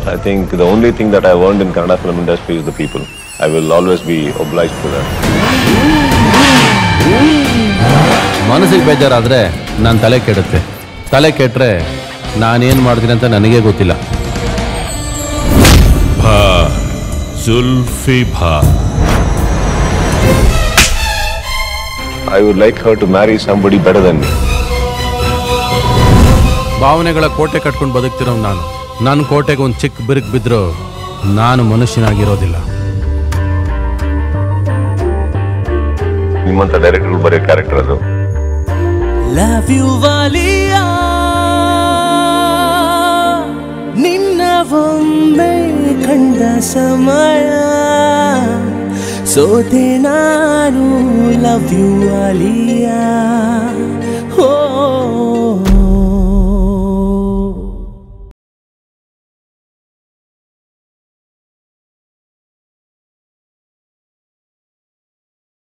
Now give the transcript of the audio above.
I think the only thing that I've earned in Kannada film industry is the people. I will always be obliged to them. ಮನಸ್ಸಿಗೆ ಬೇಜಾರಾದರೆ ನನ್ನ ತಲೆ ಕೆಡುತ್ತೆ ತಲೆ ಕೆಟ್ಟರೆ ನಾನೇನು ಮಾಡ್ತೀನಿ ಅಂತ ನನಗೇ ಗೊತ್ತಿಲ್ಲ ಭಾ ಜುಲ್ಫಿ ಭಾ I would like her to marry somebody better than me. ಭಾವನೆಗಳ ಕೋಟೆ ಕಟ್ಕೊಂಡು ಬದುಕ್ತಿರೋ ನಾನು ನನ್ನ ಕೋಟೆಗೆ ಒಂದು ಚಿಕ್ಕ ಬಿರುಕು ಬಿದ್ದರೂ ನಾನು ಮನುಷ್ಯನಾಗಿರೋದಿಲ್ಲ ನಿಮ್ಮಂಥ ಡೈರೆಕ್ಟರ್ ಬರೆಯೋ ಕ್ಯಾರೆಕ್ಟರ್ ಅದು ಲವ್ ಯು ವಾಲಿಯಾ ನಿನ್ನ ಒಮ್ಮೆ ಕಂಡ ಸಮಯ ಸೋತೆ ನಾನು ಲವ್ ಯು ವಾಲಿಯಾ